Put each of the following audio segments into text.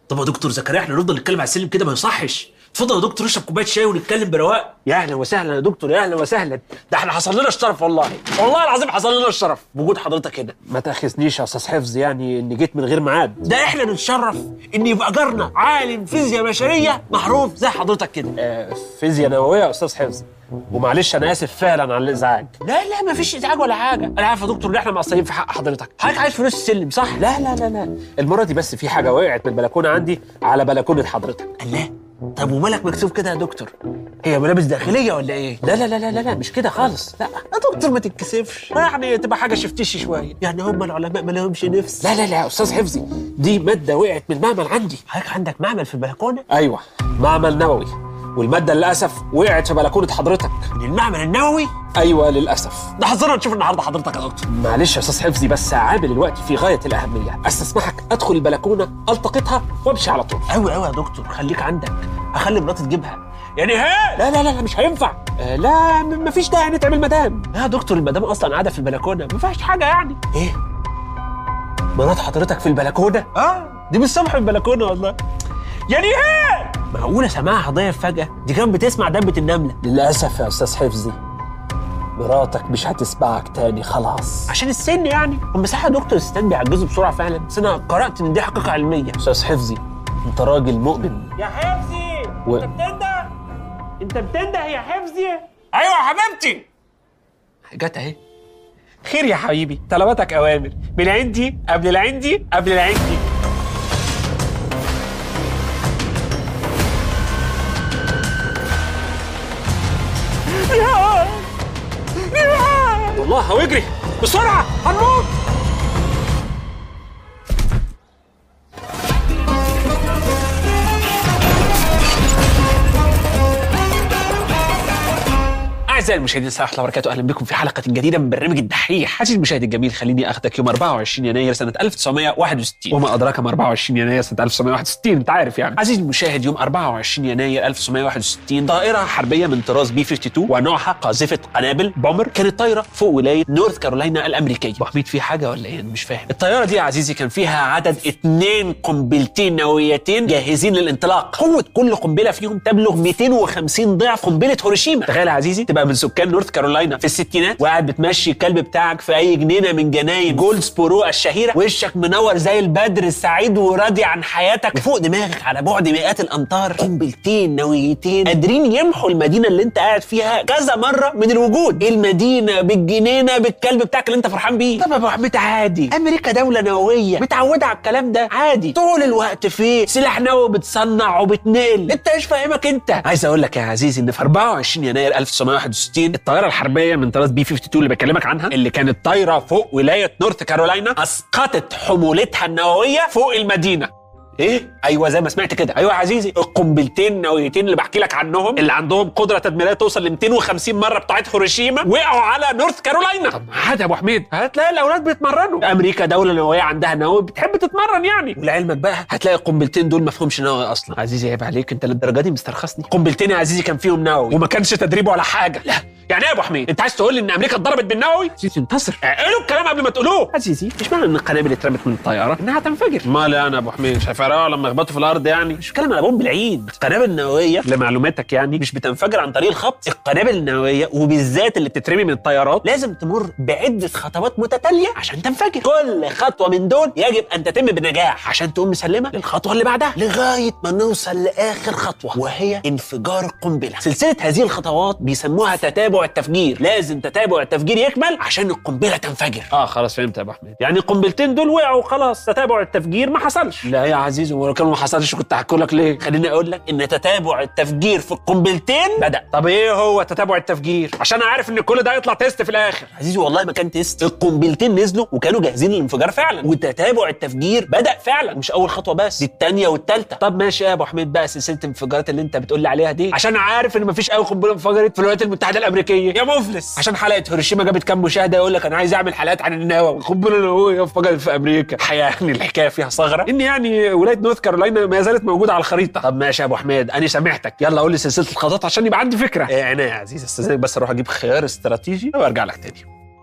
طب يا دكتور زكريا احنا نفضل نتكلم على السلم كده ما يصحش اتفضل يا دكتور اشرب كوبايه شاي ونتكلم برواق يا اهلا وسهلا يا دكتور يا اهلا وسهلا ده احنا حصل لنا الشرف والله والله العظيم حصل لنا الشرف بوجود حضرتك هنا ما تاخذنيش يا استاذ حفظ يعني اني جيت من غير ميعاد ده احنا نتشرف ان يبقى جارنا عالم فيزياء بشريه معروف زي حضرتك كده آه فيزياء نوويه يا استاذ حفظ ومعلش انا اسف فعلا على الازعاج لا لا ما فيش ازعاج ولا حاجه انا عارف يا دكتور ان احنا مقصرين في حق حضرتك حضرتك عايش في نص السلم صح لا لا لا لا المره دي بس في حاجه وقعت من البلكونه عندي على بلكونه حضرتك الله طب ومالك مكسوف كده يا دكتور هي ملابس داخليه ولا ايه لا لا لا لا لا, لا مش كده خالص لا يا دكتور ما تتكسفش يعني تبقى حاجه شفتيش شويه يعني هم العلماء ما لهمش نفس لا لا لا يا استاذ حفظي دي ماده وقعت من المعمل عندي حضرتك عندك معمل في البلكونه ايوه معمل نووي والماده للاسف وقعت في بلكونه حضرتك من المعمل النووي ايوه للاسف ده حظنا نشوف النهارده حضرتك يا دكتور معلش يا استاذ حفظي بس عامل الوقت في غايه الاهميه استسمحك ادخل البلكونه التقطها وامشي على طول قوي قوي يا دكتور خليك عندك اخلي مراتي تجيبها يعني هي لا لا لا, لا مش هينفع آه لا م- مفيش داعي نتعمل مدام يا دكتور المدام اصلا قاعده في البلكونه ما فيهاش حاجه يعني ايه مرات حضرتك في البلكونه اه دي من الصبح في البلكونه والله يعني ايه معقوله سماعها ضيف فجاه دي كانت بتسمع دبه النمله للاسف يا استاذ حفظي مراتك مش هتسمعك تاني خلاص عشان السن يعني هم صح يا دكتور الستات بيعجزوا بسرعه فعلا بس انا قرات ان دي حقيقه علميه استاذ حفظي انت راجل مؤمن يا حفظي و- انت بتنده انت بتنده يا حفظي ايوه يا حبيبتي جت اهي خير يا حبيبي طلباتك اوامر من عندي قبل العندي قبل العندي والله واجري بسرعه هنموت اعزائي المشاهدين السلام عليكم وبركاته اهلا بكم في حلقه جديده من برنامج الدحيح عزيزي المشاهد الجميل خليني اخدك يوم 24 يناير سنه 1961 وما ادراك ما 24 يناير سنه 1961 انت عارف يعني عزيزي المشاهد يوم 24 يناير 1961 طائره حربيه من طراز بي 52 ونوعها قاذفه قنابل بومر كانت طايره فوق ولايه نورث كارولاينا الامريكيه ابو حميد في حاجه ولا ايه أنا مش فاهم الطياره دي يا عزيزي كان فيها عدد اثنين قنبلتين نوويتين جاهزين للانطلاق قوه كل قنبله فيهم تبلغ 250 ضعف قنبله هيروشيما تخيل يا عزيزي تبقى من سكان نورث كارولاينا في الستينات وقاعد بتمشي الكلب بتاعك في اي جنينه من جناين جولدسبورو الشهيره وشك منور زي البدر السعيد وراضي عن حياتك وفوق دماغك على بعد مئات الامتار قنبلتين نوويتين قادرين يمحوا المدينه اللي انت قاعد فيها كذا مره من الوجود المدينه بالجنينه بالكلب بتاعك اللي انت فرحان بيه طب يا ابو حميد عادي امريكا دوله نوويه متعوده على الكلام ده عادي طول الوقت فيه سلاح نووي بتصنع وبتنقل انت ايش فاهمك انت عايز اقول لك يا عزيزي ان في 24 يناير 1961 الطائره الحربيه من طراز بي 52 اللي بكلمك عنها اللي كانت طايره فوق ولايه نورث كارولاينا اسقطت حمولتها النوويه فوق المدينه ايه ايوه زي ما سمعت كده ايوه يا عزيزي القنبلتين النوويتين اللي بحكي لك عنهم اللي عندهم قدره تدميريه توصل ل 250 مره بتاعت هيروشيما وقعوا على نورث كارولاينا طب عادي يا ابو حميد هتلاقي الاولاد بيتمرنوا امريكا دوله نوويه عندها نووي بتحب تتمرن يعني ولعلمك بقى هتلاقي القنبلتين دول ما فيهمش نووي اصلا عزيزي عيب عليك انت للدرجه دي مسترخصني قنبلتين يا عزيزي كان فيهم نووي وما كانش تدريب ولا حاجه لا يعني ايه يا ابو حميد انت عايز تقول لي ان امريكا اتضربت بالنووي عزيزي انتصر قولوا الكلام قبل ما تقولوه عزيزي مش معنى ان القنابل اترمت من الطياره انها هتنفجر امال انا يا ابو حميد مش هيفرقوا لما يخبطوا في الارض يعني مش بتكلم على بومب العيد القنابل النوويه لمعلوماتك يعني مش بتنفجر عن طريق الخبط القنابل النوويه وبالذات اللي بتترمي من الطيارات لازم تمر بعده خطوات متتاليه عشان تنفجر كل خطوه من دول يجب ان تتم بنجاح عشان تقوم مسلمه للخطوه اللي بعدها لغايه ما نوصل لاخر خطوه وهي انفجار القنبله سلسله هذه الخطوات بيسموها تتابع التفجير لازم تتابع التفجير يكمل عشان القنبله تنفجر اه خلاص فهمت يا ابو حميد يعني القنبلتين دول وقعوا خلاص تتابع التفجير ما حصلش لا يا عزيزي ولو كان ما حصلش كنت هحكي لك ليه خليني اقول لك ان تتابع التفجير في القنبلتين بدا طب ايه هو تتابع التفجير عشان عارف ان كل ده هيطلع تيست في الاخر عزيزي والله ما كان تيست القنبلتين نزلوا وكانوا جاهزين للانفجار فعلا وتتابع التفجير بدا فعلا مش اول خطوه بس دي الثانيه والثالثه طب ماشي يا ابو حميد بقى سلسله الانفجارات اللي انت بتقول لي عليها دي عشان عارف ان مفيش اي قنبله انفجرت في الولايات المتحده الامريكيه يا مفلس عشان حلقه هيروشيما جابت كام مشاهده يقول لك انا عايز اعمل حلقات عن النووي القنبله النوويه انفجرت في امريكا الحقيقه يعني الحكايه فيها ثغره ان يعني ولايه نورث كارولاينا ما زالت موجوده على الخريطه طب ماشي يا ابو حميد انا سامحتك يلا قول لي سلسله الخطوات عشان يبقى عندي فكره ايه انا يا عزيز استاذنك بس اروح اجيب خيار استراتيجي وارجع لك تاني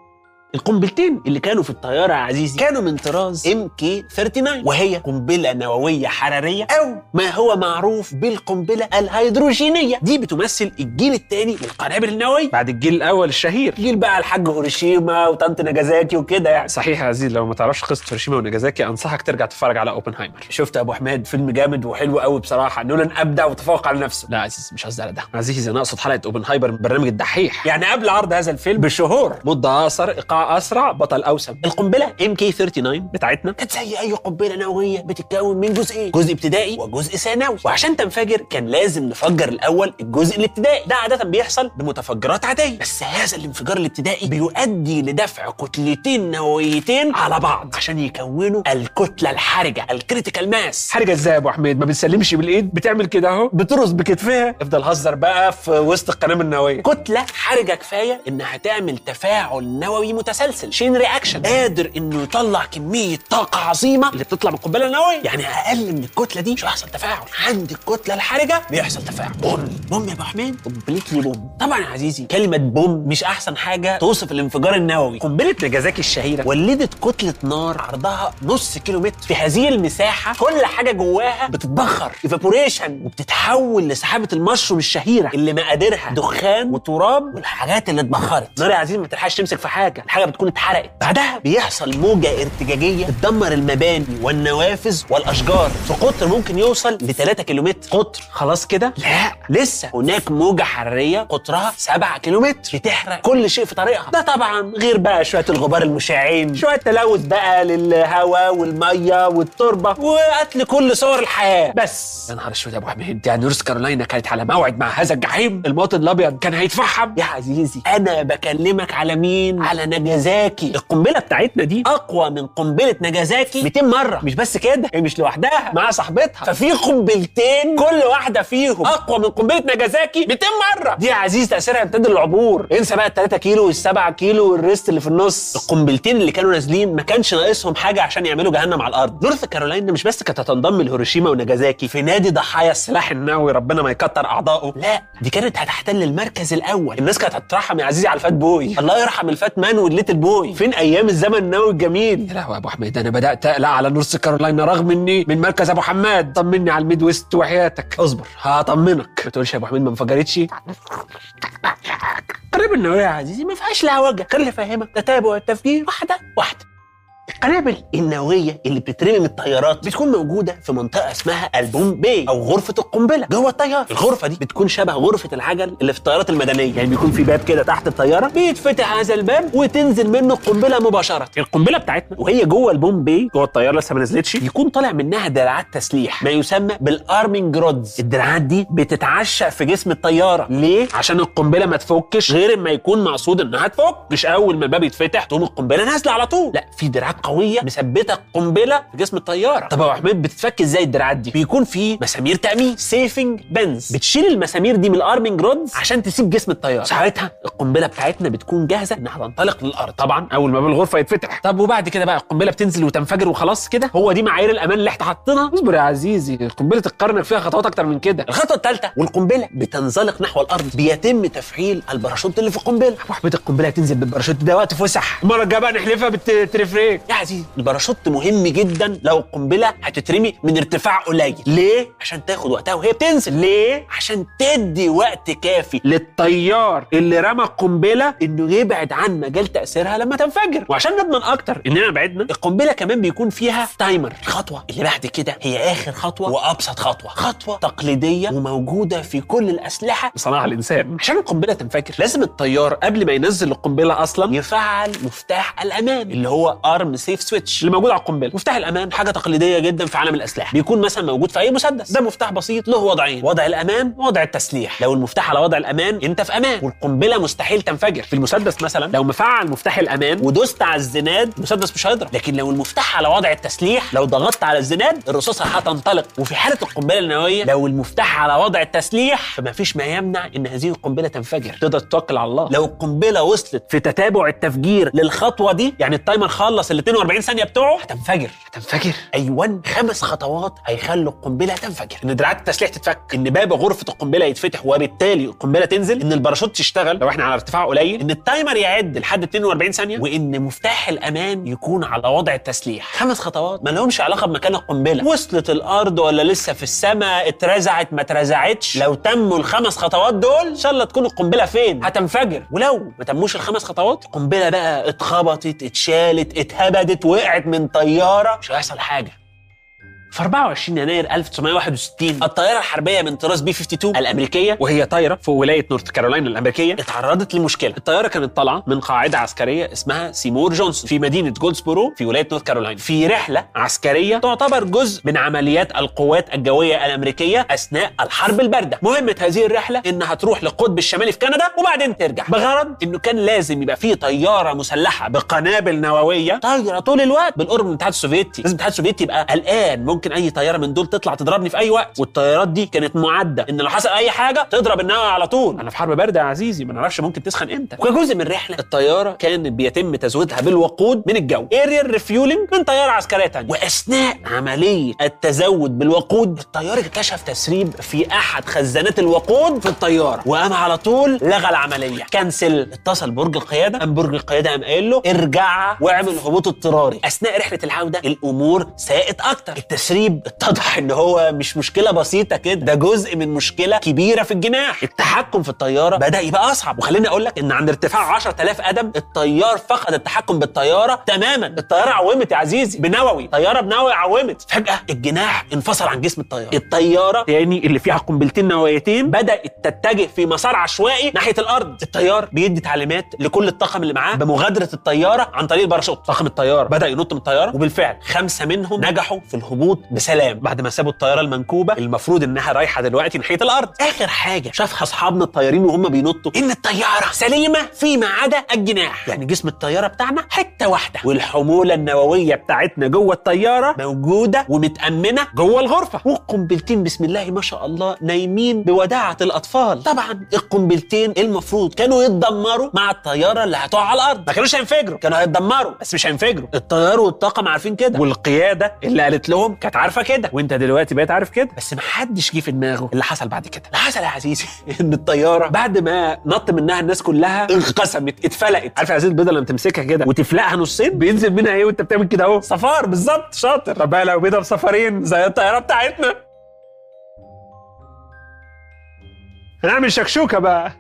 القنبلتين اللي كانوا في الطياره يا عزيزي كانوا من طراز ام كي 39 وهي قنبله نوويه حراريه او ما هو معروف بالقنبله الهيدروجينيه دي بتمثل الجيل الثاني من القنابل النوويه بعد الجيل الاول الشهير جيل بقى الحاج هيروشيما وطنط ناجازاكي وكده يعني صحيح يا عزيز لو ما تعرفش قصه هيروشيما وناجازاكي انصحك ترجع تتفرج على اوبنهايمر شفت يا ابو حماد فيلم جامد وحلو قوي بصراحه نولان ابدع وتفوق على نفسه لا يا عزيز مش قصدي على ده عزيزي انا اقصد حلقه اوبنهايمر من برنامج الدحيح يعني قبل عرض هذا الفيلم بشهور مده اقصر ايقاع اسرع بطل اوسم القنبله ام كي 39 بتاعتنا كانت زي اي قنبله نوويه بتتكون من جزئين جزء ابتدائي وجزء ثانوي وعشان تنفجر كان لازم نفجر الاول الجزء الابتدائي ده عاده بيحصل بمتفجرات عاديه بس هذا الانفجار الابتدائي بيؤدي لدفع كتلتين نوويتين على بعض عشان يكونوا الكتله الحرجه الكريتيكال ماس حرجه ازاي يا ابو حميد ما بتسلمش بالايد بتعمل كده اهو بترص بكتفها افضل هزر بقى في وسط القنابل النوويه كتله حرجه كفايه انها تعمل تفاعل نووي متسلسل شين رياكشن قادر انه يطلع كميه طاقه عظيمه اللي بتطلع من القنبله النوويه يعني اقل من الكتله دي مش هيحصل تفاعل عند الكتله الحرجه بيحصل تفاعل بوم بوم يا ابو حميد كومبليتلي بوم طبعا يا عزيزي كلمه بوم مش احسن حاجه توصف الانفجار النووي قنبله ناجازاكي الشهيره ولدت كتله نار عرضها نص كيلو متر في هذه المساحه كل حاجه جواها بتتبخر ايفابوريشن وبتتحول لسحابه المشروم الشهيره اللي مقاديرها دخان وتراب والحاجات اللي اتبخرت نار يا عزيزي ما بتلحقش تمسك في حاجه الحاجه بتكون اتحرقت بعدها بيحصل موجه ارتجاجيه بتدمر المباني والنوافذ والاشجار في قطر ممكن يوصل ل 3 كيلومتر قطر خلاص كده لا لسه هناك موجه حراريه قطرها 7 كيلومتر بتحرق كل شيء في طريقها ده طبعا غير بقى شويه الغبار المشعين شويه تلوث بقى للهواء والميه والتربه وقتل كل صور الحياه بس يا نهار اسود يا ابو حميد يعني نورث كارولاينا كانت على موعد مع هذا الجحيم المواطن الابيض كان هيتفحم يا عزيزي انا بكلمك على مين على ناجازاكي القنبله بتاعتنا دي اقوى من قنبله ناجازاكي 200 مره مش بس كده هي مش لوحدها مع صاحبتها ففي قنبلتين كل واحده فيهم اقوى من قنبله ناجازاكي 200 مره دي يا عزيز تاثيرها يمتد للعبور انسى بقى ال 3 كيلو وال 7 كيلو والريست اللي في النص القنبلتين اللي كانوا نازلين ما كانش ناقصهم حاجه عشان يعملوا جهنم على الارض نورث كارولاينا مش بس كانت هتنضم لهيروشيما وناجازاكي في نادي ضحايا السلاح النووي ربنا ما يكتر اعضائه لا دي كانت هتحتل المركز الاول الناس كانت هتترحم يا عزيزي على الفات بوي الله يرحم الفات مان والليتل بوي فين ايام الزمن النووي الجميل يا لهوي يا ابو حميد انا بدات اقلق على نورث كارولاينا رغم اني من مركز ابو حماد طمني على الميد ويست وحياتك اصبر هطمنك ما تقولش يا ابو حميد ما انفجرتش القنابل النوويه يا عزيزي ما فيهاش لهوجه خليني افهمك تتابع التفجير واحده واحده القنابل النوويه اللي بتترمي من الطيارات بتكون موجوده في منطقه اسمها البوم بي او غرفه القنبله جوه الطياره الغرفه دي بتكون شبه غرفه العجل اللي في الطيارات المدنيه يعني بيكون في باب كده تحت الطياره بيتفتح هذا الباب وتنزل منه القنبله مباشره القنبله بتاعتنا وهي جوه البوم بي جوه الطياره لسه ما نزلتش يكون طالع منها دراعات تسليح ما يسمى بالارمنج رودز الدراعات دي بتتعشق في جسم الطياره ليه عشان القنبله ما تفكش غير اما يكون مقصود انها تفك مش اول ما الباب يتفتح تقوم القنبله نازله على طول لا في دراعات قويه مثبته القنبله في جسم الطياره طب يا أبو حميد بتتفك ازاي الدراعات دي بيكون في مسامير تامين سيفنج بنز بتشيل المسامير دي من الارمنج رودز عشان تسيب جسم الطياره ساعتها القنبله بتاعتنا بتكون جاهزه انها تنطلق للارض طبعا اول ما باب الغرفه يتفتح طب وبعد كده بقى القنبله بتنزل وتنفجر وخلاص كده هو دي معايير الامان اللي احنا حاطينها اصبر يا عزيزي قنبله القرن فيها خطوات اكتر من كده الخطوه الثالثه والقنبله بتنزلق نحو الارض بيتم تفعيل الباراشوت اللي في القنبله ابو حميد القنبله هتنزل بالباراشوت ده وقت فسح المره الجايه بقى نحلفها بالتريفريك يا عزيزي الباراشوت مهم جدا لو القنبله هتترمي من ارتفاع قليل ليه عشان تاخد وقتها وهي بتنزل ليه عشان تدي وقت كافي للطيار اللي رمى القنبله انه يبعد عن مجال تاثيرها لما تنفجر وعشان نضمن اكتر اننا بعدنا القنبله كمان بيكون فيها تايمر الخطوه اللي بعد كده هي اخر خطوه وابسط خطوه خطوه تقليديه وموجوده في كل الاسلحه صناعه الانسان عشان القنبله تنفجر لازم الطيار قبل ما ينزل القنبله اصلا يفعل مفتاح الامان اللي هو ارم سيف سويتش اللي موجود على القنبله مفتاح الامان حاجه تقليديه جدا في عالم الاسلحه بيكون مثلا موجود في اي مسدس ده مفتاح بسيط له وضعين وضع الامان ووضع التسليح لو المفتاح على وضع الامان انت في امان والقنبله مستحيل تنفجر في المسدس مثلا لو مفعل مفتاح الامان ودوست على الزناد المسدس مش هيضرب لكن لو المفتاح على وضع التسليح لو ضغطت على الزناد الرصاصه هتنطلق وفي حاله القنبله النوويه لو المفتاح على وضع التسليح فما فيش ما يمنع ان هذه القنبله تنفجر تقدر تتوكل على الله لو القنبله وصلت في تتابع التفجير للخطوه دي يعني التايمر خلص 42 ثانيه بتوعه هتنفجر هتنفجر ايوه خمس خطوات هيخلوا القنبله تنفجر ان دراعات التسليح تتفك ان باب غرفه القنبله يتفتح وبالتالي القنبله تنزل ان الباراشوت تشتغل لو احنا على ارتفاع قليل ان التايمر يعد لحد 42 ثانيه وان مفتاح الامان يكون على وضع التسليح خمس خطوات ما لهمش علاقه بمكان القنبله وصلت الارض ولا لسه في السماء اترزعت ما اترزعتش لو تموا الخمس خطوات دول ان شاء الله تكون القنبله فين هتنفجر ولو ما تموش الخمس خطوات القنبله بقى اتخبطت اتشالت اتهبدت وقعت من طياره مش هيحصل حاجه في 24 يناير 1961 الطائرة الحربية من طراز بي 52 الأمريكية وهي طايره في ولايه نورث كارولاينا الامريكيه اتعرضت لمشكلة الطياره كانت طالعه من قاعده عسكريه اسمها سيمور جونسون في مدينه جولدسبورو في ولايه نورث كارولاينا في رحلة عسكريه تعتبر جزء من عمليات القوات الجوية الأمريكية أثناء الحرب الباردة مهمة هذه الرحلة إنها تروح للقطب الشمالي في كندا وبعدين ترجع بغرض إنه كان لازم يبقى فيه طيارة مسلحة بقنابل نووية طايرة طول الوقت بالقرب من الاتحاد السوفيتي لازم الاتحاد السوفيتي يبقى قلقان ممكن أي طيارة من دول تطلع تضربني في أي وقت والطيارات دي كانت معدة إن لو حصل أي حاجة تضرب النووي على طول انا في حرب بارده يا عزيزي ما نعرفش ممكن تسخن امتى وكجزء من الرحله الطياره كان بيتم تزويدها بالوقود من الجو ايريال ريفيولينج من طياره عسكريه تانية واثناء عمليه التزود بالوقود الطيار اكتشف تسريب في احد خزانات الوقود في الطياره وقام على طول لغى العمليه كنسل اتصل برج القياده قام برج القياده قام قايل له ارجع واعمل هبوط اضطراري اثناء رحله العوده الامور ساءت اكتر التسريب اتضح ان هو مش مشكله بسيطه كده ده جزء من مشكله كبيره في الجناح التحكم في الطياره بدا يبقى اصعب وخليني اقول لك ان عند ارتفاع 10000 قدم الطيار فقد التحكم بالطياره تماما الطياره عومت يا عزيزي بنووي طياره بنووي عومت فجاه الجناح انفصل عن جسم الطياره الطياره يعني اللي فيها قنبلتين نوويتين بدات تتجه في مسار عشوائي ناحيه الارض الطيار بيدي تعليمات لكل الطاقم اللي معاه بمغادره الطياره عن طريق الباراشوت طاقم الطياره بدا ينط من الطياره وبالفعل خمسه منهم نجحوا في الهبوط بسلام بعد ما سابوا الطياره المنكوبه المفروض انها رايحه دلوقتي ناحيه الارض اخر حاجه شافها اصحابنا الطيارين وهم بينطوا ان الطياره سليمه فيما عدا الجناح يعني جسم الطياره بتاعنا حته واحده والحموله النوويه بتاعتنا جوه الطياره موجوده ومتامنه جوه الغرفه والقنبلتين بسم الله ما شاء الله نايمين بوداعه الاطفال طبعا القنبلتين المفروض كانوا يتدمروا مع الطياره اللي هتقع على الارض ما كانوش هينفجروا كانوا هيتدمروا بس مش هينفجروا الطيار والطاقم عارفين كده والقياده اللي قالت لهم كانت عارفه كده وانت دلوقتي بقيت عارف كده بس ما حدش جه في دماغه اللي حصل بعد كده اللي حصل يا عزيزي ان الطياره بعد ما نط منها الناس كلها انقسمت اتفلقت عارف يا عزيز البيضه لما تمسكها كده وتفلقها نصين بينزل منها ايه وانت بتعمل كده اهو صفار بالظبط شاطر طب بقى لو بيضه بصفارين زي الطياره بتاعتنا هنعمل شكشوكه بقى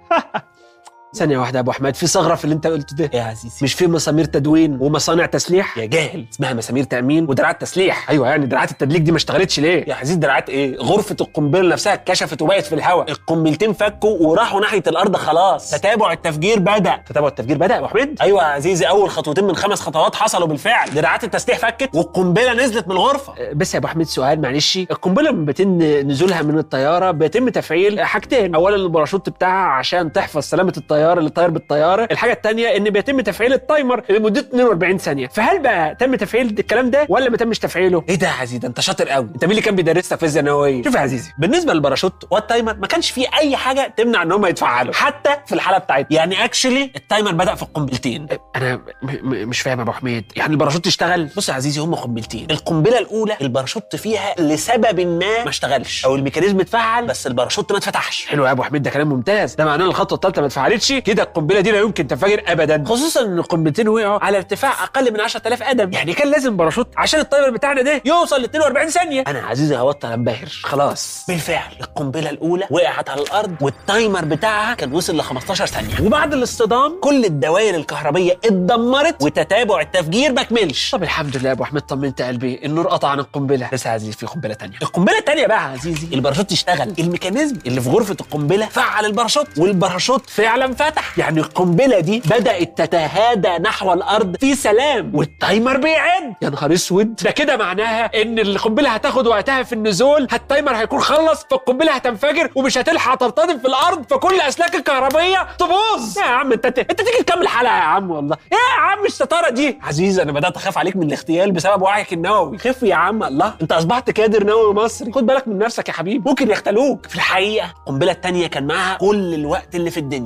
ثانية واحدة يا أبو أحمد في ثغرة في اللي أنت قلته ده يا عزيزي مش في مسامير تدوين ومصانع تسليح يا جاهل اسمها مسامير تامين ودراعات تسليح أيوه يعني دراعات التدليك دي ما اشتغلتش ليه؟ يا عزيز دراعات ايه غرفه القنبله نفسها اتكشفت وبقت في الهواء القنبلتين فكوا وراحوا ناحيه الارض خلاص تتابع التفجير بدا تتابع التفجير بدأ يا أبو أحمد ايوه يا عزيزي اول خطوتين من خمس خطوات حصلوا بالفعل دراعات التسليح فكت والقنبله نزلت من الغرفه أه، بس يا ابو حميد سؤال معلش القنبله لما بيتم نزولها من الطياره بيتم تفعيل حاجتين اولا الباراشوت بتاعها عشان تحفظ سلامه الطيار اللي طاير بالطياره الحاجه الثانيه ان بيتم تفعيل التايمر لمده 42 ثانيه فهل بقى تم تفعيل الكلام ده ولا ما تمش تفعيله ايه ده يا عزيزي ده انت شاطر قوي انت مين اللي كان بيدرسنا فيزياء نوويه شوف يا عزيزي بالنسبه للباراشوت والتايمر ما كانش فيه اي حاجه تمنع ان هم يتفعلوا حتى في الحاله بتاعتنا يعني اكشلي التايمر بدا في القنبلتين انا م- م- مش فاهم يا ابو حميد يعني الباراشوت اشتغل بص يا عزيزي هم قنبلتين القنبله الاولى الباراشوت فيها لسبب ما ما اشتغلش او الميكانيزم اتفعل بس الباراشوت ما اتفتحش حلو يا ابو حميد ده كلام ممتاز ده معناه ان الخطوه الثالثه ما اتفعلتش كده القنبله دي لا يمكن تنفجر ابدا خصوصا ان القنبلتين وقعوا على ارتفاع اقل من 10000 قدم يعني كان لازم باراشوت عشان التايمر بتاعنا ده يوصل ل 42 ثانيه انا يا عزيزي هبطل انبهر خلاص بالفعل القنبله الاولى وقعت على الارض والتايمر بتاعها كان وصل ل 15 ثانيه وبعد الاصطدام كل الدوائر الكهربيه اتدمرت وتتابع التفجير ما كملش طب الحمد لله يا ابو حميد طمنت قلبي النور قطع عن القنبله بس يا عزيزي في قنبله تانية القنبله الثانيه بقى يا عزيزي الباراشوت اشتغل الميكانيزم اللي في غرفه القنبله فعل الباراشوت والباراشوت فعلا فتح يعني القنبله دي بدات تتهادى نحو الارض في سلام والتايمر بيعد يا نهار اسود ده كده معناها ان القنبله هتاخد وقتها في النزول التايمر هيكون خلص فالقنبله هتنفجر ومش هتلحق ترتطم في الارض فكل اسلاك الكهربيه تبوظ يا عم انت انت تيجي تكمل حلقه يا عم والله ايه يا عم الستاره دي عزيزي انا بدات اخاف عليك من الاغتيال بسبب وعيك النووي خف يا عم الله انت اصبحت كادر نووي مصري خد بالك من نفسك يا حبيبي ممكن يختلوك في الحقيقه القنبله الثانيه كان معاها كل الوقت اللي في الدنيا دي نزلت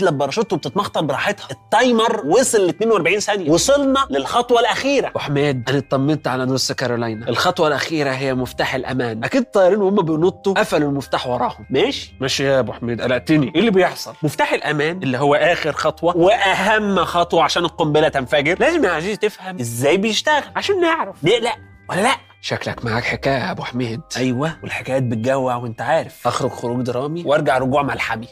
نازله بباراشوت وبتتمخطر براحتها التايمر وصل ل 42 ثانيه وصلنا للخطوه الاخيره ابو حميد انا اطمنت على نص كارولاينا الخطوه الاخيره هي مفتاح الامان اكيد الطيارين وهم بينطوا قفلوا المفتاح وراهم ماشي ماشي يا ابو حميد قلقتني ايه اللي بيحصل مفتاح الامان اللي هو اخر خطوه واهم خطوه عشان القنبله تنفجر لازم يا عزيزي تفهم ازاي بيشتغل عشان نعرف نقلق ولا لا شكلك معاك حكايه يا ابو حميد ايوه والحكايات بتجوع وانت عارف اخرج خروج درامي وارجع رجوع ملحمي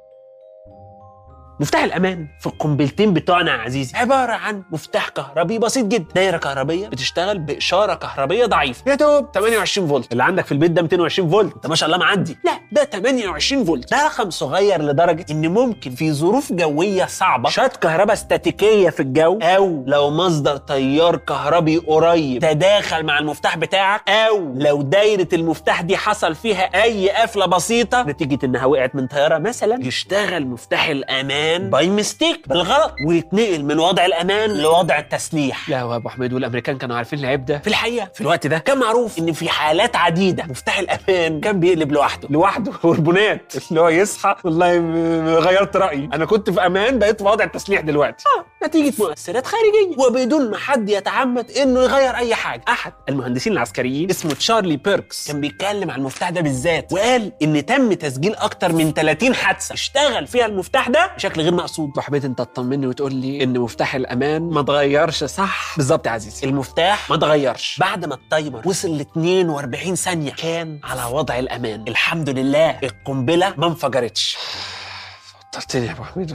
مفتاح الامان في القنبلتين بتوعنا يا عزيزي عباره عن مفتاح كهربي بسيط جدا دايره كهربيه بتشتغل باشاره كهربيه ضعيفه يا دوب 28 فولت اللي عندك في البيت ده 220 فولت انت ما شاء الله معدي لا ده 28 فولت ده رقم صغير لدرجه ان ممكن في ظروف جويه صعبه شويه كهرباء استاتيكيه في الجو او لو مصدر تيار كهربي قريب تداخل مع المفتاح بتاعك او لو دايره المفتاح دي حصل فيها اي قفله بسيطه نتيجه انها وقعت من طياره مثلا يشتغل مفتاح الامان باي ميستيك بالغلط ويتنقل من وضع الامان لوضع التسليح لا يا ابو حميد والامريكان كانوا عارفين العيب ده في الحقيقه في الوقت ده كان معروف ان في حالات عديده مفتاح الامان كان بيقلب لوحده لوحده والبنات اللي هو يصحى والله م- غيرت رايي انا كنت في امان بقيت في وضع التسليح دلوقتي آه، نتيجه مؤثرات خارجيه وبدون ما حد يتعمد انه يغير اي حاجه احد المهندسين العسكريين اسمه تشارلي بيركس كان بيتكلم عن المفتاح ده بالذات وقال ان تم تسجيل اكتر من 30 حادثه اشتغل فيها المفتاح ده بشكل غير مقصود ابو حميد انت تطمني وتقول لي ان مفتاح الامان ما اتغيرش صح بالظبط يا عزيزي المفتاح ما اتغيرش بعد ما التايمر وصل ل 42 ثانيه كان على وضع الامان الحمد لله القنبله ما انفجرتش وترتني يا ابو حميد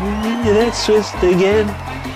والله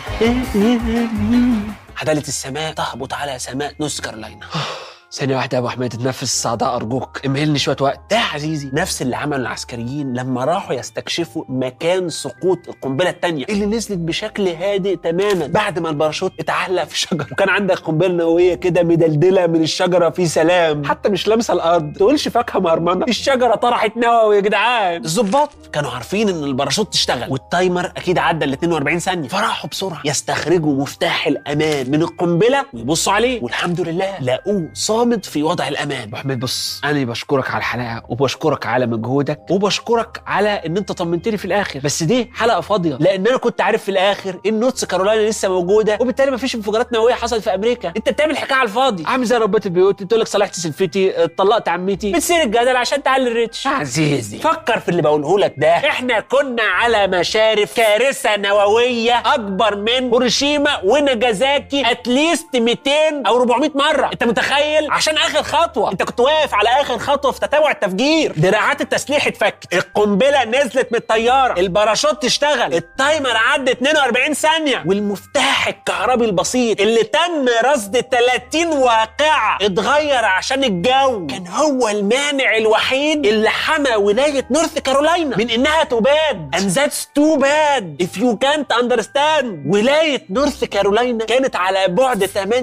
عدالة السماء تهبط على سماء نورث كارولاينا ثانية واحدة يا ابو حميد اتنفس الصعداء ارجوك امهلني شوية وقت ده يا عزيزي نفس اللي عمله العسكريين لما راحوا يستكشفوا مكان سقوط القنبله الثانيه اللي نزلت بشكل هادئ تماما بعد ما الباراشوت اتعلق في شجره وكان عندك قنبله نوويه كده مدلدله من الشجره في سلام حتى مش لامسة الارض تقولش فاكهة مرمنة الشجره طرحت نووي يا جدعان الظباط كانوا عارفين ان الباراشوت اشتغل والتايمر اكيد عدى ال 42 ثانيه فراحوا بسرعه يستخرجوا مفتاح الامان من القنبله ويبصوا عليه والحمد لله لقوه صامد في وضع الامان ابو حميد بص انا بشكرك على الحلقه وبشكرك على مجهودك وبشكرك على ان انت طمنتني في الاخر بس دي حلقه فاضيه لان انا كنت عارف في الاخر ان نورث كارولاينا لسه موجوده وبالتالي مفيش انفجارات نوويه حصلت في امريكا انت بتعمل حكايه على الفاضي عامل زي ربات البيوت تقول لك صلحت سلفتي اتطلقت عمتي بتصير الجدل عشان تعلي الريتش عزيزي فكر في اللي بقوله لك ده احنا كنا على مشارف كارثه نوويه اكبر من هيروشيما وناجازاكي اتليست 200 او 400 مره انت متخيل عشان اخر خطوه انت كنت واقف على اخر خطوه في تتابع التفجير دراعات التسليح اتفكت القنبله نزلت من الطياره الباراشوت اشتغل التايمر عدى 42 ثانيه والمفتاح الكهربي البسيط اللي تم رصد 30 واقعه اتغير عشان الجو كان هو المانع الوحيد اللي حمى ولايه نورث كارولاينا من انها تباد and that's too bad if you can't understand ولايه نورث كارولاينا كانت على بعد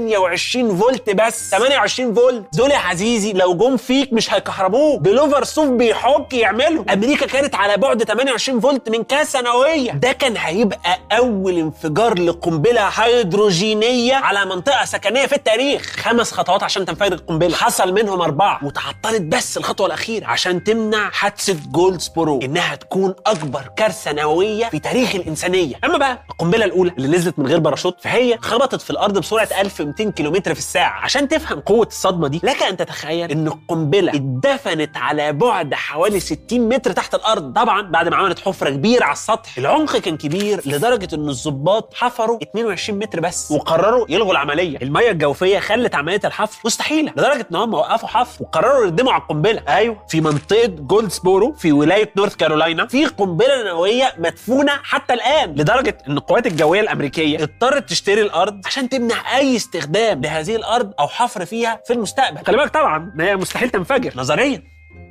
28 فولت بس 28 فولت دول يا عزيزي لو جم فيك مش هيكهربوك بلوفر صوف بيحك يعملهم امريكا كانت على بعد 28 فولت من كاسه نوويه ده كان هيبقى اول انفجار لقنبله هيدروجينيه على منطقه سكنيه في التاريخ خمس خطوات عشان تنفجر القنبله حصل منهم اربعه وتعطلت بس الخطوه الاخيره عشان تمنع حادثه جولدسبورو انها تكون اكبر كارثه نوويه في تاريخ الانسانيه اما بقى القنبله الاولى اللي نزلت من غير باراشوت فهي خبطت في الارض بسرعه 1200 كيلومتر في الساعه عشان تفهم قوه الصدمه دي لك ان تتخيل ان القنبله اتدفنت على بعد حوالي 60 متر تحت الارض طبعا بعد ما عملت حفره كبيره على السطح العمق كان كبير لدرجه ان الضباط حفروا 22 متر بس وقرروا يلغوا العمليه الميه الجوفيه خلت عمليه الحفر مستحيله لدرجه ان هم وقفوا حفر وقرروا يردموا على القنبله ايوه في منطقه جولدسبورو في ولايه نورث كارولاينا في قنبله نوويه مدفونه حتى الان لدرجه ان القوات الجويه الامريكيه اضطرت تشتري الارض عشان تمنع اي استخدام لهذه الارض او حفر فيها في المستقبل خلي بالك طبعا ان هي مستحيل تنفجر نظريا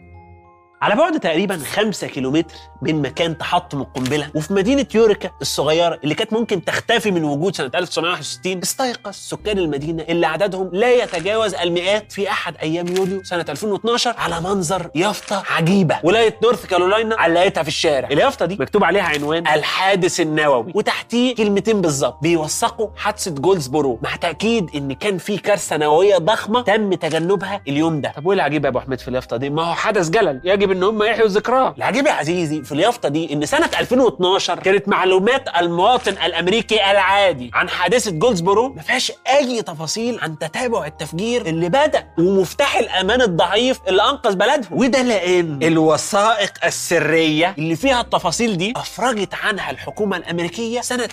على بعد تقريبا 5 كيلومتر من مكان تحطم القنبله وفي مدينه يوريكا الصغيره اللي كانت ممكن تختفي من وجود سنه 1961 استيقظ سكان المدينه اللي عددهم لا يتجاوز المئات في احد ايام يوليو سنه 2012 على منظر يافطه عجيبه ولايه نورث كارولاينا علقتها في الشارع اليافطه دي مكتوب عليها عنوان الحادث النووي وتحتيه كلمتين بالظبط بيوثقوا حادثه جولدسبورو مع تاكيد ان كان في كارثه نوويه ضخمه تم تجنبها اليوم ده طب وايه العجيب يا ابو حميد في اليافطه دي ما هو حدث جلل يجب واجب ان هم يحيوا ذكراه العجيب يا عزيزي في اليافطه دي ان سنه 2012 كانت معلومات المواطن الامريكي العادي عن حادثه جولدسبورو ما فيهاش اي تفاصيل عن تتابع التفجير اللي بدا ومفتاح الامان الضعيف اللي انقذ بلدهم وده لان الوثائق السريه اللي فيها التفاصيل دي افرجت عنها الحكومه الامريكيه سنه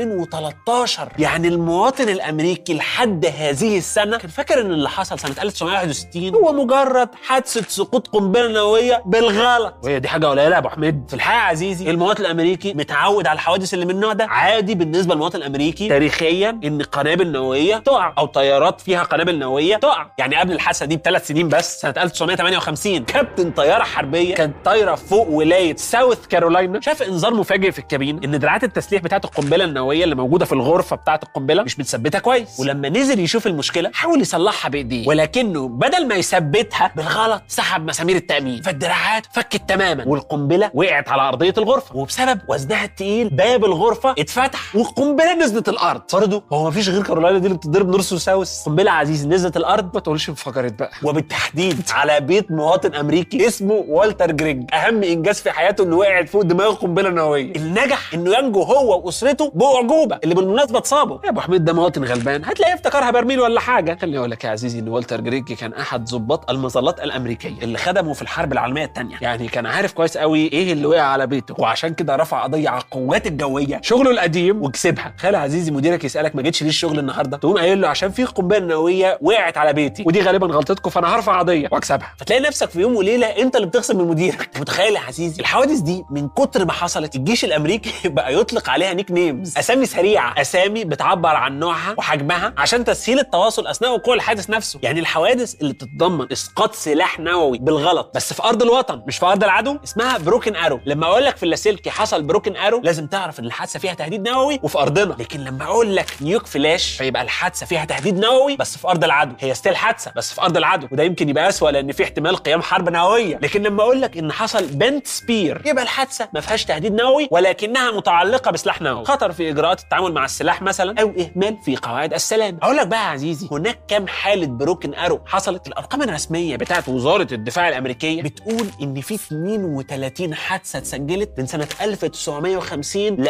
2013 يعني المواطن الامريكي لحد هذه السنه كان فاكر ان اللي حصل سنه 1961 هو مجرد حادثه سقوط قنبله نوويه بالغلط وهي دي حاجه قليله يا ابو حميد في الحقيقه يا عزيزي المواطن الامريكي متعود على الحوادث اللي من النوع ده عادي بالنسبه للمواطن الامريكي تاريخيا ان قنابل نوويه تقع او طيارات فيها قنابل نوويه تقع يعني قبل الحادثه دي بثلاث سنين بس سنه 1958 كابتن طياره حربيه كانت طايره فوق ولايه ساوث كارولاينا شاف انذار مفاجئ في الكابين ان دراعات التسليح بتاعه القنبله النوويه اللي موجوده في الغرفه بتاعه القنبله مش متثبته كويس ولما نزل يشوف المشكله حاول يصلحها بايديه ولكنه بدل ما يثبتها بالغلط سحب مسامير التامين فالدراعات فكت تماما والقنبله وقعت على ارضيه الغرفه وبسبب وزنها التقيل باب الغرفه اتفتح والقنبله نزلت الارض برضه هو مفيش غير كارولاينا دي اللي بتضرب نورث وساوث قنبله عزيز نزلت الارض ما تقولش انفجرت بقى وبالتحديد على بيت مواطن امريكي اسمه والتر جريج اهم انجاز في حياته انه وقعت فوق دماغه قنبله نوويه اللي نجح انه ينجو هو واسرته باعجوبه اللي بالمناسبه اتصابوا يا ابو حميد ده مواطن غلبان هتلاقيه افتكرها برميل ولا حاجه خليني اقول لك يا عزيزي ان والتر جريج كان احد ضباط المظلات الامريكيه اللي خدموا في الحرب العالميه الثانيه يعني كان عارف كويس قوي ايه اللي وقع على بيته وعشان كده رفع قضيه على القوات الجويه شغله القديم وكسبها خلي عزيزي مديرك يسالك ما جيتش ليه الشغل النهارده تقوم قايل له عشان في قنبله نوويه وقعت على بيتي ودي غالبا غلطتكم فانا هرفع قضيه واكسبها فتلاقي نفسك في يوم وليله انت اللي بتخصم من مديرك أنت متخيل يا عزيزي الحوادث دي من كتر ما حصلت الجيش الامريكي بقى يطلق عليها نيك نيمز اسامي سريعه اسامي بتعبر عن نوعها وحجمها عشان تسهيل التواصل اثناء وقوع الحادث نفسه يعني الحوادث اللي بتتضمن اسقاط سلاح نووي بالغلط بس في ارض الوطن مش في ارض العدو اسمها بروكن ارو لما اقول لك في اللاسلكي حصل بروكن ارو لازم تعرف ان الحادثه فيها تهديد نووي وفي ارضنا لكن لما اقول لك نيوك فلاش فيبقى الحادثه فيها تهديد نووي بس في ارض العدو هي ستيل حادثه بس في ارض العدو وده يمكن يبقى اسوء لان في احتمال قيام حرب نوويه لكن لما اقول لك ان حصل بنت سبير يبقى الحادثه ما فيهاش تهديد نووي ولكنها متعلقه بسلاح نووي خطر في اجراءات التعامل مع السلاح مثلا او اهمال في قواعد السلام اقول لك بقى يا عزيزي هناك كام حاله بروكن ارو حصلت الارقام الرسميه بتاعت وزاره الدفاع الامريكيه بتقول ان في 32 حادثه اتسجلت من سنه 1950 ل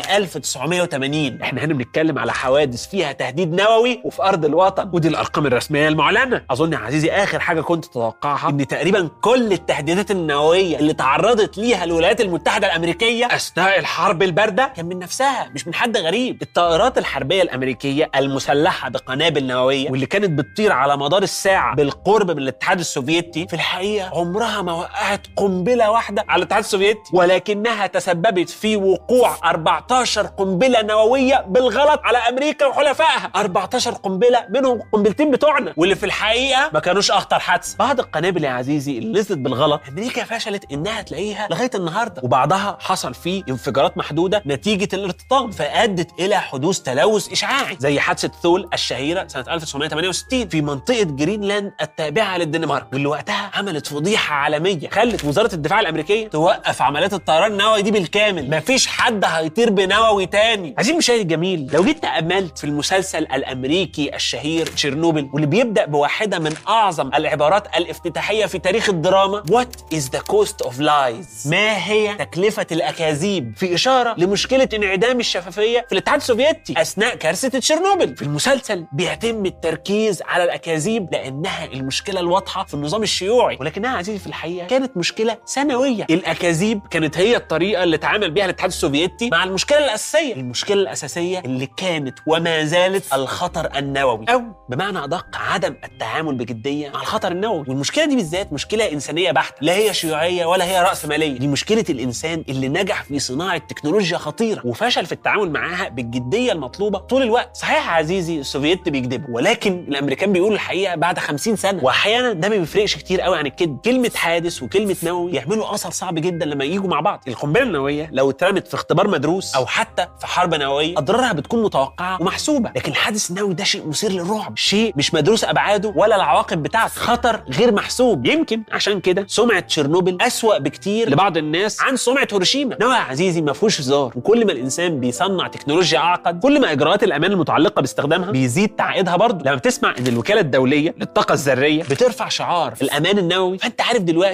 1980 احنا هنا بنتكلم على حوادث فيها تهديد نووي وفي ارض الوطن ودي الارقام الرسميه المعلنه اظن يا عزيزي اخر حاجه كنت تتوقعها ان تقريبا كل التهديدات النوويه اللي تعرضت ليها الولايات المتحده الامريكيه اثناء الحرب البارده كان من نفسها مش من حد غريب الطائرات الحربيه الامريكيه المسلحه بقنابل نوويه واللي كانت بتطير على مدار الساعه بالقرب من الاتحاد السوفيتي في الحقيقه عمرها ما وقعت قنبله واحده على الاتحاد السوفيتي ولكنها تسببت في وقوع 14 قنبله نوويه بالغلط على امريكا وحلفائها 14 قنبله منهم قنبلتين بتوعنا واللي في الحقيقه ما كانوش اخطر حادث بعض القنابل يا عزيزي اللي نزلت بالغلط امريكا فشلت انها تلاقيها لغايه النهارده وبعضها حصل فيه انفجارات محدوده نتيجه الارتطام فادت الى حدوث تلوث اشعاعي زي حادثه ثول الشهيره سنه 1968 في منطقه جرينلاند التابعه للدنمارك واللي وقتها عملت فضيحه عالميه خلت وزاره الدفاع الامريكيه توقف عمليات الطيران النووي دي بالكامل مفيش حد هيطير بنووي تاني عايزين مشاهد الجميل لو جيت تاملت في المسلسل الامريكي الشهير تشيرنوبل واللي بيبدا بواحده من اعظم العبارات الافتتاحيه في تاريخ الدراما What is the cost of lies ما هي تكلفه الاكاذيب في اشاره لمشكله انعدام الشفافيه في الاتحاد السوفيتي اثناء كارثه تشيرنوبل في المسلسل بيتم التركيز على الاكاذيب لانها المشكله الواضحه في النظام الشيوعي ولكنها عزيزي في الحقيقه كانت مشكله سنويه الاكاذيب كانت هي الطريقه اللي اتعامل بيها الاتحاد السوفيتي مع المشكله الاساسيه المشكله الاساسيه اللي كانت وما زالت الخطر النووي او بمعنى ادق عدم التعامل بجديه مع الخطر النووي والمشكله دي بالذات مشكله انسانيه بحته لا هي شيوعيه ولا هي راسماليه دي مشكله الانسان اللي نجح في صناعه تكنولوجيا خطيره وفشل في التعامل معاها بالجديه المطلوبه طول الوقت صحيح يا عزيزي السوفييت بيكذبوا ولكن الامريكان بيقولوا الحقيقه بعد 50 سنه واحيانا ده ما بيفرقش كتير قوي عن الكذب كلمه حادث وكلمه نووي يعملوا اثر صعب جدا لما يجوا مع بعض القنبله النوويه لو اترمت في اختبار مدروس او حتى في حرب نوويه اضرارها بتكون متوقعه ومحسوبه لكن الحادث النووي ده شيء مثير للرعب شيء مش مدروس ابعاده ولا العواقب بتاعته خطر غير محسوب يمكن عشان كده سمعه تشيرنوبل اسوا بكتير لبعض الناس عن سمعه هيروشيما نوع يا عزيزي ما فيهوش هزار وكل ما الانسان بيصنع تكنولوجيا اعقد كل ما اجراءات الامان المتعلقه باستخدامها بيزيد تعقيدها برضه لما بتسمع ان الوكاله الدوليه للطاقه الذريه بترفع شعار الامان النووي فانت عارف دلوقتي ان ده مش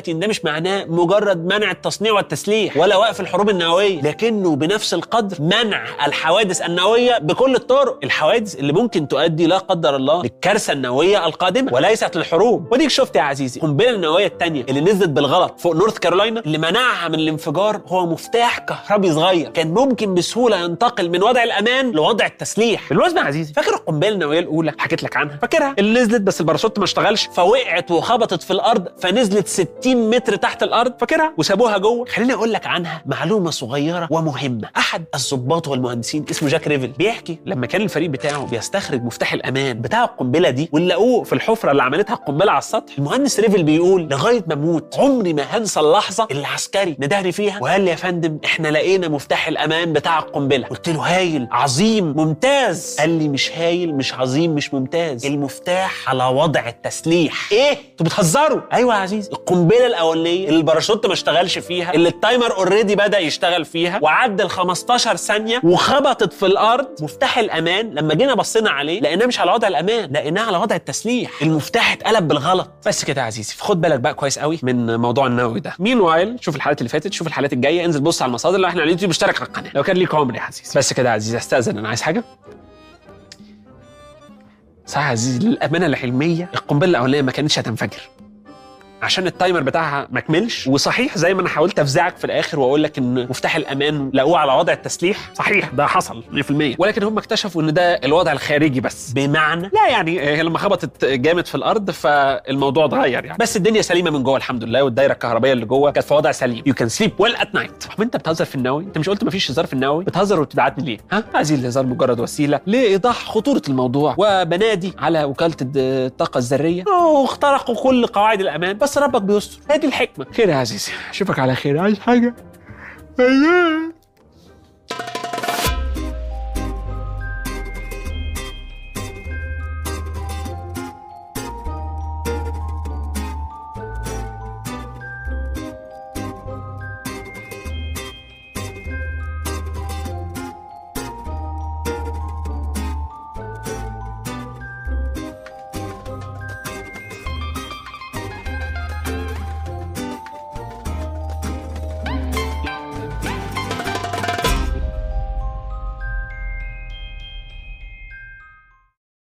معناه مجرد منع التصنيع والتسليح ولا وقف الحروب النوويه لكنه بنفس القدر منع الحوادث النوويه بكل الطرق الحوادث اللي ممكن تؤدي لا قدر الله للكارثه النوويه القادمه وليست للحروب وديك شفت يا عزيزي القنبله النوويه الثانيه اللي نزلت بالغلط فوق نورث كارولاينا اللي منعها من الانفجار هو مفتاح كهربي صغير كان ممكن بسهوله ينتقل من وضع الامان لوضع التسليح بالمناسبه يا عزيزي فاكر القنبله النوويه الاولى حكيت لك عنها فاكرها اللي نزلت بس الباراشوت ما اشتغلش فوقعت وخبطت في الارض فنزلت 60 متر تحت الارض فاكرها وسابوها جوه خليني اقول لك عنها معلومه صغيره ومهمه احد الضباط والمهندسين اسمه جاك ريفل بيحكي لما كان الفريق بتاعه بيستخرج مفتاح الامان بتاع القنبله دي ولقوه في الحفره اللي عملتها القنبله على السطح المهندس ريفل بيقول لغايه ما اموت عمري ما هنسى اللحظه اللي العسكري ندهني فيها وقال لي يا فندم احنا لقينا مفتاح الامان بتاع القنبله قلت له هايل عظيم ممتاز قال لي مش هايل مش عظيم مش ممتاز المفتاح على وضع التسليح ايه انتوا بتهزروا ايوه يا عزيزي القنبله الاولانيه اللي الباراشوت ما اشتغلش فيها اللي التايمر اوريدي بدا يشتغل فيها وعدى ال 15 ثانيه وخبطت في الارض مفتاح الامان لما جينا بصينا عليه لقيناه مش على وضع الامان لقيناه على وضع التسليح المفتاح اتقلب بالغلط بس كده يا عزيزي خد بالك بقى كويس قوي من موضوع النووي ده مين وايل شوف الحلقات اللي فاتت شوف الحلقات الجايه انزل بص على المصادر لو احنا على اليوتيوب اشترك على القناه لو كان ليك عمر يا عزيزي بس كده يا عزيزي استاذن انا عايز حاجه صح يا عزيزي للامانه العلميه القنبله الاولانيه ما كانتش هتنفجر عشان التايمر بتاعها ما كملش وصحيح زي ما انا حاولت افزعك في الاخر واقول لك ان مفتاح الامان لقوه على وضع التسليح صحيح ده حصل 100% ولكن هم اكتشفوا ان ده الوضع الخارجي بس بمعنى لا يعني هي لما خبطت جامد في الارض فالموضوع اتغير يعني بس الدنيا سليمه من جوه الحمد لله والدايره الكهربائيه اللي جوه كانت في وضع سليم يو كان سليب ويل ات نايت طب انت بتهزر في النووي انت مش قلت مفيش هزار في النووي بتهزر وبتبعتني ليه ها هذه الهزار مجرد وسيله لايضاح خطوره الموضوع وبنادي على وكاله الطاقه الذريه واخترقوا كل قواعد الامان بس ربك بيستر هذه الحكمه خير يا عزيزي اشوفك على خير عايز حاجه ايوه